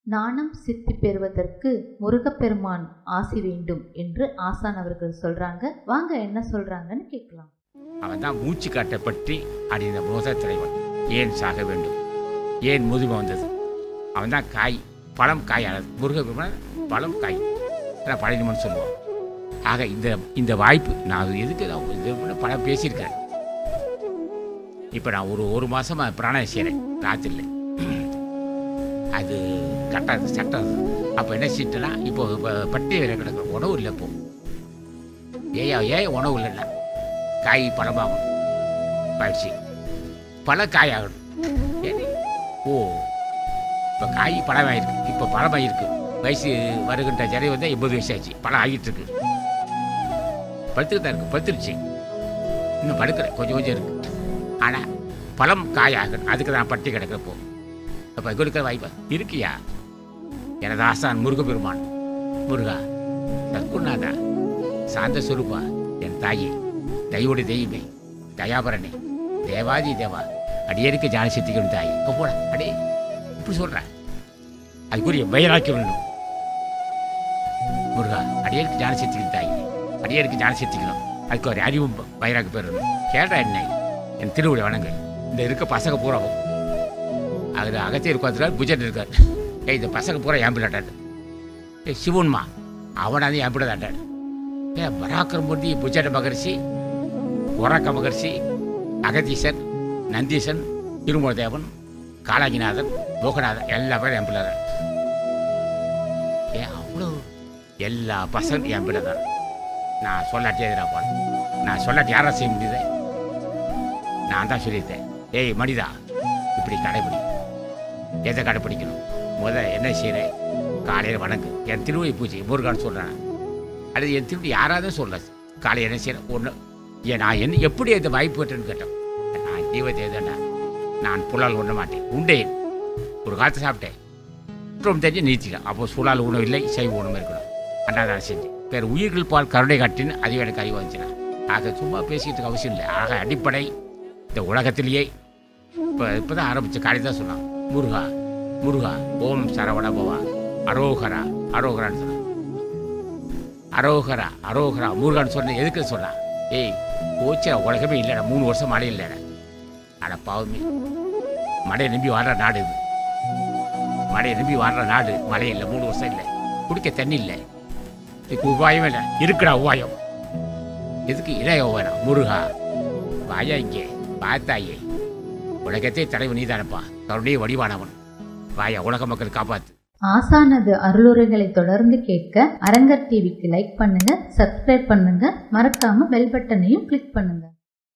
நாணம் சித்தி பெறுவதற்கு முருகப்பெருமான் ஆசி வேண்டும் என்று ஆசான் அவர்கள் சொல்றாங்க வாங்க என்ன சொல்றாங்கன்னு கேட்கலாம் அவன் தான் மூச்சு காட்டை பற்றி அடைந்த மோத தலைவன் ஏன் சாக வேண்டும் ஏன் முதுமை வந்தது அவன் தான் காய் பழம் காய் ஆனது முருகப்பெருமான் பழம் காய் அதான் பழனிமன் சொல்லுவான் ஆக இந்த இந்த வாய்ப்பு நான் எதுக்கு நான் இது பண்ண படம் பேசியிருக்கேன் இப்போ நான் ஒரு ஒரு மாதமாக பிராணம் செய்கிறேன் ராத்திரியில் அது கட்டாது சட்டம் அப்போ என்ன சீட்டுனா இப்போ ப- பட்டி வேற கிடக்குற உணவு இல்லை இப்போ ஏயா ஏன் உணவு இல்லைன்னா காய் பழமாகும் பயிற்சி பல காய் ஆகணும் ஏன் ஓ இப்போ காய் பழமாயிருக்கு இப்போ பழமாயிருக்கு வயசு வருகின்ற ஜனவரி வந்து எண்பது வயசு ஆச்சு பழம் ஆகிட்டு இருக்கு படுத்துக்கிட்டு தான் இருக்கு படுத்துருச்சு இன்னும் படுக்கல கொஞ்சம் கொஞ்சம் இருக்கு ஆனால் பழம் காய் ஆகணும் அதுக்கு தான் பட்டி கிடக்கிறப்போ அப்போ கொடுக்குற வாய்ப்பா இருக்கியா எனது ஆசான் முருகப்பெருமான் முருகா சத்குருநாதா சாந்த சுரூபா என் தாயே தயவுடைய தெய்வமே தயாபரணே தேவாதி தேவா அடியருக்கு ஜான சித்திக்கணும் தாய் இப்போ போட அடே இப்படி சொல்கிறேன் அதுக்குரிய வைராக்கியம் வேணும் முருகா அடியருக்கு ஜான சித்திக்கணும் தாய் அடியருக்கு ஜான சித்திக்கணும் அதுக்கு ஒரு அறிவும் வைராக்கு பெறணும் கேட்டா என்ன என் திருவிழா வணங்கு இந்த இருக்க பசங்க பூராவும் அதில் அகத்தியர் உட்காந்துருக்கார் புஜன் இருக்கார் ஏய் இந்த பசங்க பூரா ஏன் பிள்ளாட்டாரு ஏ சிவன்மா அவனாவது ஏன் பிள்ளாட்டாரு ஏ பராக்கிரமூர்த்தி புஜட மகர்ஷி உறக்க மகர்ஷி அகதீசன் நந்தீசன் திருமூலதேவன் காலாகிநாதன் லோகநாதன் எல்லா பேரும் என் பிள்ளை தான் ஏன் அவ்வளோ எல்லா பசங்க என் பிள்ளை தான் நான் சொல்லாட்டியே நான் போனேன் நான் சொல்லாட்டி யாரா செய்ய முடியுது நான் தான் சொல்லியிருந்தேன் ஏய் மனிதா இப்படி கடைபிடி எதை கடைப்பிடிக்கணும் முத என்ன செய்கிறேன் காலையில் வணங்கு என் திருவடி பூஜை முருகான்னு சொல்கிறேன் அது என் திருப்பி யாராவது சொல்ல காலையில் என்ன செய்யறேன் ஒன்று ஏன் நான் என்ன எப்படி அந்த வாய்ப்பு பெற்றேன்னு கேட்டேன் நான் தீவத்தை எதுண்டா நான் புலால் உண்ண மாட்டேன் உண்டேன் ஒரு காலத்தை சாப்பிட்டேன் அப்புறம் தெரிஞ்சு நிறுத்திட்டேன் அப்போ சுலால் உணவு இல்லை சைவ உணவு இருக்கணும் அண்ணாதான் செஞ்சு வேறு உயிர்கள் பால் கருணை காட்டின்னு அதுவும் எனக்கு அறிவு வந்துச்சுனா ஆக சும்மா பேசிக்கிறதுக்கு அவசியம் இல்லை ஆக அடிப்படை இந்த உலகத்திலேயே இப்போ இப்போ தான் ஆரம்பித்த காலையில் தான் சொன்னான் முருகா முருகா ஓம் சரவண பவா அரோகரா அரோகரான்னு சொன்னான் அரோகரா அரோகரா முருகான்னு சொன்ன எதுக்கு சொன்னான் ஏய் போச்சு உலகமே இல்லைடா மூணு வருஷம் மழை இல்லைடா அட பாவமே மழையை நம்பி வாடுற நாடு இது மழையை நம்பி வாடுற நாடு மழை இல்லை மூணு வருஷம் இல்லை குடிக்க தண்ணி இல்லை இதுக்கு உபாயம் இல்லை இருக்குடா உபாயம் எதுக்கு இளைய உபாயம் முருகா வாயா இங்கே பார்த்தாயே உலகத்தை தலைவன் நீதானப்பா கருணையை வடிவானவன் வாயா உலக மக்கள் காப்பாத்து ஆசானது அருளுரைகளை தொடர்ந்து கேட்க அரங்கர் டிவிக்கு லைக் பண்ணுங்க சப்ஸ்கிரைப் பண்ணுங்க மறக்காம பெல் பட்டனையும் கிளிக் பண்ணுங்க